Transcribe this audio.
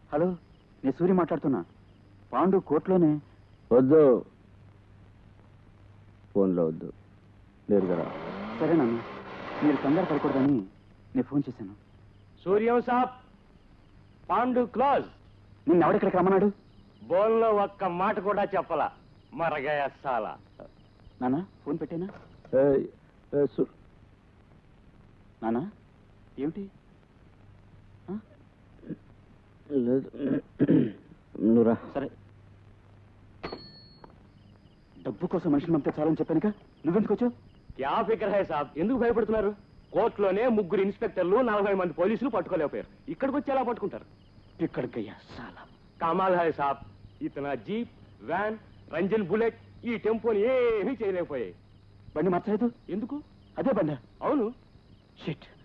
Hello నేను సూర్య మాట్లాడుతున్నా పాండు కోర్టులోనే వద్దు ఫోన్లో వద్దు నేరుగా రా సరే నాన్న మీరు కంగారు పడకూడదని నేను ఫోన్ చేశాను సూర్యం సాబ్ పాండు క్లోజ్ నిన్ను ఎవడెక్కడికి రమ్మన్నాడు బోన్లో ఒక్క మాట కూడా చెప్పలా మరగయ సాలా నాన్న ఫోన్ పెట్టేనా ఏయ్, ఏ, సు- నాన్న ఏమిటి ఆ? లేదు నువ్వు రా సరే డబ్బు కోసం మనుషులు పంపితే చాలని చెప్పానుక నువ్వెందుకు వచ్చావు క్యా ఫికర్ హై సాబ్ ఎందుకు భయపడుతున్నారు కోర్టులోనే ముగ్గురు ఇన్స్పెక్టర్లు నలభై మంది పోలీసులు పట్టుకోలేకపోయారు ఇక్కడికి వచ్చి ఎలా పట్టుకుంటారు ఇక్కడికయ్యా చాలా కమాల్ హై సాబ్ ఇతన జీప్ వ్యాన్ రంజన్ బుల్లెట్ ఈ టెంపోని ఏమీ చేయలేకపోయాయి బండి మార్చలేదు ఎందుకు అదే బండ అవును షిట్